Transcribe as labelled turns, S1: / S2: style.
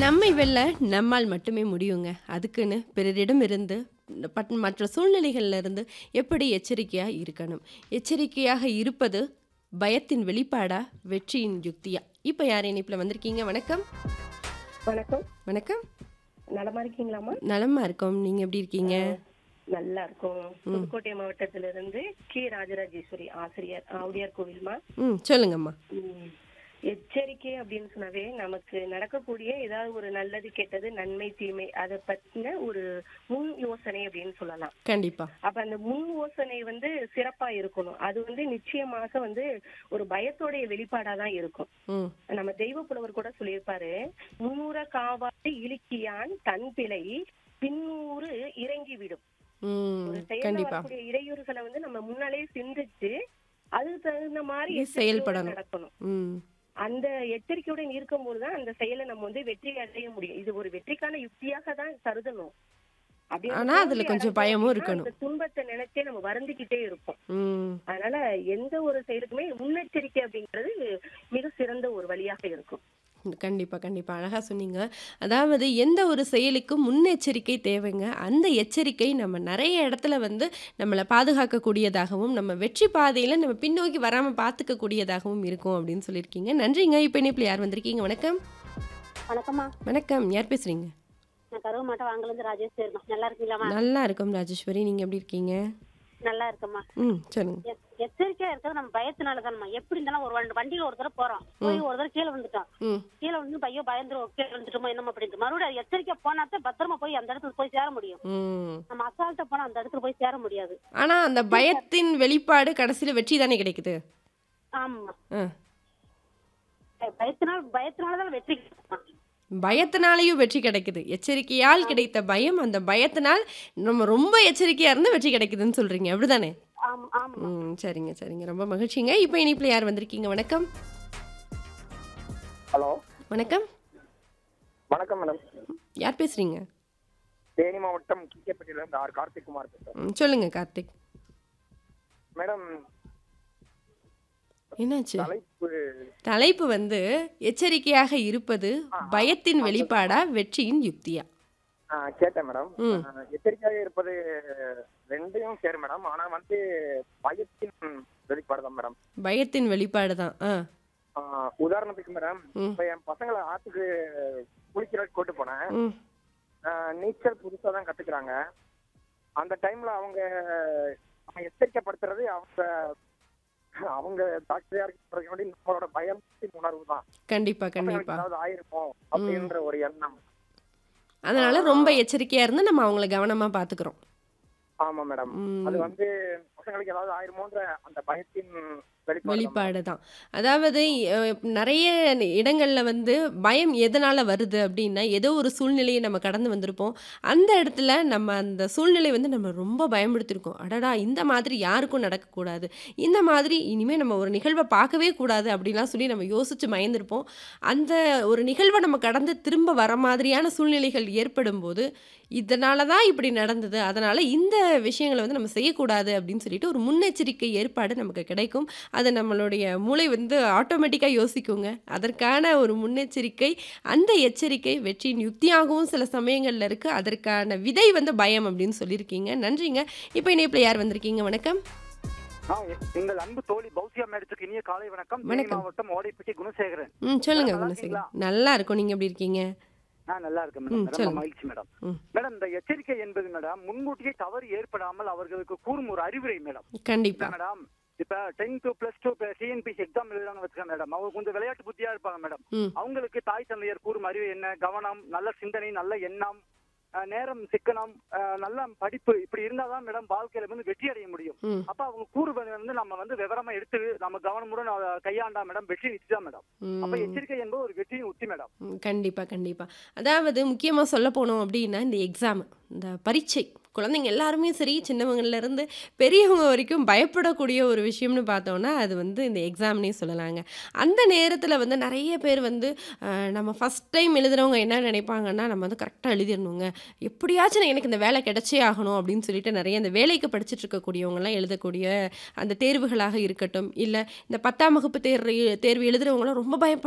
S1: நம்மை வெல்ல நம்மால் மட்டுமே முடியுங்க அதுக்குன்னு பிறரிடமிருந்து பட் மற்ற சூழ்நிலைகள்ல இருந்து எப்படி எச்சரிக்கையா இருக்கணும் எச்சரிக்கையாக இருப்பது பயத்தின் வெளிப்பாடா வெற்றியின் யுக்தியா இப்போ யார் இணைப்பில் வந்திருக்கீங்க வணக்கம்
S2: வணக்கம்
S1: வணக்கம்
S2: நலமா இருக்கீங்களாமா
S1: நலமா இருக்கோம் நீங்க எப்படி இருக்கீங்க
S2: நல்லா இருக்கும் புதுக்கோட்டை மாவட்டத்திலிருந்து கே ராஜராஜேஸ்வரி ஆசிரியர் ஆவுடையார் கோவில்மா
S1: ம் சொல்லுங்கம்மா
S2: ம். எச்சரிக்கை அப்படின்னு சொன்னாவே நமக்கு நடக்கக்கூடிய ஏதாவது ஒரு நல்லது கெட்டது நன்மை தீமை அதை பத்தின ஒரு முன் யோசனை அப்படின்னு சொல்லலாம்
S1: கண்டிப்பா
S2: அப்ப அந்த முன் யோசனை வந்து சிறப்பா இருக்கணும் அது வந்து நிச்சயமாக வந்து ஒரு பயத்தோடைய வெளிப்பாடா தான் இருக்கும்
S1: ம்
S2: நம்ம தெய்வ புலவர் கூட சொல்லியிருப்பாரு முன்னூற காவாது இழுக்கியான் தன் பிழை பின்னூறு இறங்கி விடும்
S1: ம்
S2: ஒரு செயல்ல
S1: கண்டிப்பா
S2: வரக்கூடிய இடையூறுகளை வந்து நம்ம முன்னாலே சிந்திச்சு அதுக்கு தகுந்த மாதிரி
S1: இது
S2: எச்சரிக்கையோட
S1: செயல்படணும்.
S2: நடக்கணும்
S1: ம்
S2: அந்த எச்சரிக்கையுடன் இருக்கும்போது தான் அந்த செயலை நம்ம வந்து வெற்றி அடைய முடியும் இது ஒரு வெற்றிக்கான யுக்தியாக தான் கருதணும் அப்படி அந்த
S1: ஆனா அதுல
S2: தோல்வி
S1: கொஞ்சம்
S2: அடைஞ்சோம்னா
S1: பயமும் இருக்கணும்.
S2: அந்த துன்பத்தை நினைச்சே நம்ம வருந்திக்கிட்டே இருப்போம்
S1: ம்
S2: அதனால எந்த ஒரு செயலுக்குமே முன்னெச்சரிக்கை அப்படிங்கிறது மிக சிறந்த ஒரு வழியாக இருக்கும்
S1: கண்டிப்பா கண்டிப்பா அழகா சொன்னீங்க அதாவது எந்த ஒரு செயலுக்கும் முன்னெச்சரிக்கை தேவைங்க அந்த எச்சரிக்கை நம்ம நிறைய இடத்துல வந்து நம்மளை பாதுகாக்கக்கூடியதாகவும் நம்ம வெற்றி பாதையில நம்ம பின்னோக்கி வராம பார்த்துக்க கூடியதாகவும் இருக்கும் அப்படின்னு சொல்லியிருக்கீங்க நன்றிங்க இப்போ இணைப்பில் யார் வந்திருக்கீங்க வணக்கம்
S3: வணக்கம்மா
S1: வணக்கம் யார் பேசுறீங்க
S3: நான் கருவ மாட்டோம் வாங்கலேருந்து ராஜேஷ் பேருமா நல்லா இருக்கீங்களாம்மா
S1: நல்லா இருக்கோம் ராஜேஸ்வரி நீங்க எப்படி இருக்கீங்க
S3: நல்லா இருக்கம்மா
S1: ம் சொல்லுங்க
S3: எ- எச்சரிக்கையா இருக்கிறது நம்ம பயத்தினால தானம்மா எப்படி இருந்தாலும் ஒரு வண்டி- வண்டியில ஒரு தடவை போறோம் போய் ஒரு தடவை கீழே விழுந்துட்டோம்
S1: ம்
S3: கீழே விழுந்து பையன் பயந்துரும் கீழே விழுந்துட்டோமோ என்னமோ அப்படின்ட்டு மறுபடியும் அது எச்சரிக்கையா போனாத்தான் பத்திரமா போய் அந்த இடத்துல போய் சேர முடியும்
S1: ம்
S3: நம்ம அசால்ட்டா போனா அந்த இடத்துல போய் சேர முடியாது
S1: ஆனா அந்த பயத்தின் வெளிப்பாடு கடைசியில வெற்றி தானே கிடைக்குது
S3: ஆமா
S1: ஆ
S3: பயத்தினால் பயத்தினாலதான் வெற்றி கிடைக்குமா.
S1: பயத்தினாலேயும் வெற்றி கிடைக்குது எச்சரிக்கையால் கிடைத்த பயம் அந்த பயத்தினால் நம்ம ரொம்ப எச்சரிக்கையா இருந்து வெற்றி கிடைக்குதுன்னு சொல்றீங்க அப்படிதானே
S3: ஆமா ஆமா
S1: ம் சரிங்க சரிங்க ரொம்ப மகிழ்ச்சிங்க இப்போ இனிப்பில் யார் வந்திருக்கீங்க வணக்கம்
S4: ஹலோ
S1: வணக்கம்
S4: வணக்கம் மேடம்
S1: யார் பேசுறீங்க
S4: தேனி மாவட்டம் கிக்கேப்பட்டியில இருந்து ஆர் கார்த்திக் குமார் பேசுறேன்
S1: ம், சொல்லுங்க கார்த்திக்
S4: மேடம்
S1: என்னாச்சு
S4: தலைப்பு
S1: தலைப்பு வந்து எச்சரிக்கையாக இருப்பது பயத்தின் வெளிப்பாடா வெற்றியின் யுக்தியா
S4: ஆ, கேட்டேன் மேடம்
S1: ம்.
S4: ஆ, எச்சரிக்கையாக இருப்பது ரெண்டையும் சேரும் மேடம் ஆனா வந்து பயத்தின் வெளிப்பாடு தான் மேடம்
S1: பயத்தின் வெளிப்பாடு தான் ஆ
S4: ஆ, உதாரணத்துக்கு மேடம்
S1: ம்.
S4: இப்ப என் பசங்களை ஆத்துக்கு குளிக்கிறதுக்கு கூட்டு போனேன்
S1: ம்
S4: ஆ, நீச்சல் புதுசா தான் கத்துக்கிறாங்க அந்த டைம்ல அவங்க அவங்க எச்சரிக்கைப்படுத்துறது அவங்க அவங்க டாக்டரியா இருக்கிறதுக்கு முன்னாடி நம்மளோட பயத்தின் உணர்வு தான்
S1: கண்டிப்பா
S4: பசங்களுக்கு
S1: கண்டிப்பா
S4: ஏதாவது ஆயிருக்கும் அப்படின்ற ஒரு எண்ணம்
S1: அதனால ரொம்ப எச்சரிக்கையா இருந்து நம்ம அவங்கள கவனமா பாத்துக்கிறோம்
S4: ஆமா மேடம்
S1: ம்.
S4: அது வந்து பசங்களுக்கு ஏதாவது ஆயிருமோன்ற அந்த பயத்தின் வெளிப்பாடு தான்
S1: வெளிப்பாடு தான் அதாவது அஹ், நிறைய இடங்கள்ல வந்து பயம் எதனால வருது அப்படின்னா ஏதோ ஒரு சூழ்நிலையை நம்ம கடந்து வந்திருப்போம் அந்த இடத்துல நம்ம அந்த சூழ்நிலை வந்து நம்ம ரொம்ப பயன்படுத்தியிருக்கோம் அடடா இந்த மாதிரி யாருக்கும் நடக்கக்கூடாது இந்த மாதிரி இனிமேல் நம்ம ஒரு நிகழ்வை பார்க்கவே கூடாது அப்படின்லாம் சொல்லி நம்ம யோசிச்சு பயந்துருப்போம் அந்த ஒரு நிகழ்வை நம்ம கடந்து திரும்ப வர மாதிரியான சூழ்நிலைகள் ஏற்படும் போது இதனால தான் இப்படி நடந்தது அதனால இந்த விஷயங்களை வந்து நம்ம செய்யக்கூடாது அப்படின்னு சொல்லிட்டு ஒரு முன்னெச்சரிக்கை ஏற்பாடு நமக்கு கிடைக்கும் அது நம்மளுடைய மூளை வந்து ஆட்டோமேட்டிக்காக யோசிக்குங்க அதற்கான ஒரு முன்னெச்சரிக்கை அந்த எச்சரிக்கை வெற்றியின் யுக்தியாகவும் சில சமயங்களில் இருக்குது அதற்கான விதை வந்து பயம் அப்படின்னு சொல்லியிருக்கீங்க நன்றிங்க இப்போ இணைப்பில் யார் வந்திருக்கீங்க வணக்கம்
S5: ஆ, எங்கள் அன்பு தோழி பௌசியா மேடத்துக்கு இனிய காலை வணக்கம் தேனி
S1: வணக்கம்.
S5: மாவட்டம் ஓடைப்பட்டி குணசேகரன்
S1: ம் சொல்லுங்க
S5: நல்லா
S1: குணசேகர்
S5: இருக்கீங்களா?
S1: நல்லா இருக்கும் நீங்கள் எப்படி இருக்கீங்க
S5: நான் நல்லா இருக்கேன்
S1: ம்,
S5: மேடம் ரொம்ப
S1: சொல்லுங்க.
S5: மகிழ்ச்சி மேடம்
S1: ம்
S5: மேடம் இந்த எச்சரிக்கை என்பது மேடம் முன்கூட்டியே தவறு ஏற்படாமல் அவர்களுக்கு கூறும் ஒரு அறிவுரை மேடம்
S1: கண்டிப்பாக
S5: மேடம் இப்ப tenth plus two C N B C exam எழுதுறாங்க வச்சுக்கோங்க மேடம் அவங்க கொஞ்சம் விளையாட்டு புத்தியா இருப்பாங்க மேடம்
S1: ம்
S5: அவங்களுக்கு தாய் தந்தையர் கூறும் அறிவு என்ன கவனம் நல்ல சிந்தனை நல்ல எண்ணம் அஹ், நேரம் சிக்கனம் அஹ், நல்ல படிப்பு இப்படி இருந்தாதான் மேடம் வாழ்க்கையில வந்து வெற்றி அடைய முடியும்
S1: ம்
S5: அப்ப அவங்க கூறுவது வந்து நம்ம வந்து விவரமா எடுத்து நம்ம கவனமுடன் அதை கையாண்டா மேடம் வெற்றி நிச்சயம் மேடம் அப்ப
S1: ம்
S5: எச்சரிக்கை என்பது ஒரு வெற்றியின் உத்தி மேடம்
S1: ம், கண்டிப்பா கண்டிப்பா அதாவது முக்கியமாக சொல்ல போனோம் அப்படின்னா இந்த எக்ஸாம் இந்த பரீட்சை குழந்தைங்க எல்லாருமே சரி சின்னவங்கள்ல இருந்து பெரியவங்க வரைக்கும் பயப்படக்கூடிய ஒரு விஷயம்னு பார்த்தோம்னா அது வந்து இந்த எக்ஸாம்னே சொல்லலாங்க அந்த நேரத்தில் வந்து நிறைய பேர் வந்து அஹ், நம்ம ஃபஸ்ட் டைம் எழுதுறவங்க என்ன நினைப்பாங்கன்னா நம்ம வந்து கரெக்டாக எழுதிடணுங்க எப்படியாச்சும் எனக்கு இந்த வேலை கிடைச்சே ஆகணும் அப்படின்னு சொல்லிட்டு நிறைய இந்த வேலைக்கு படிச்சுட்டு இருக்கக்கூடியவங்கலாம் எழுதக்கூடிய அந்த தேர்வுகளாக இருக்கட்டும் இல்லை இந்த பத்தாம் வகுப்பு தேர்வு தேர்வு எழுதுறவங்களாம் ரொம்ப பயப்பட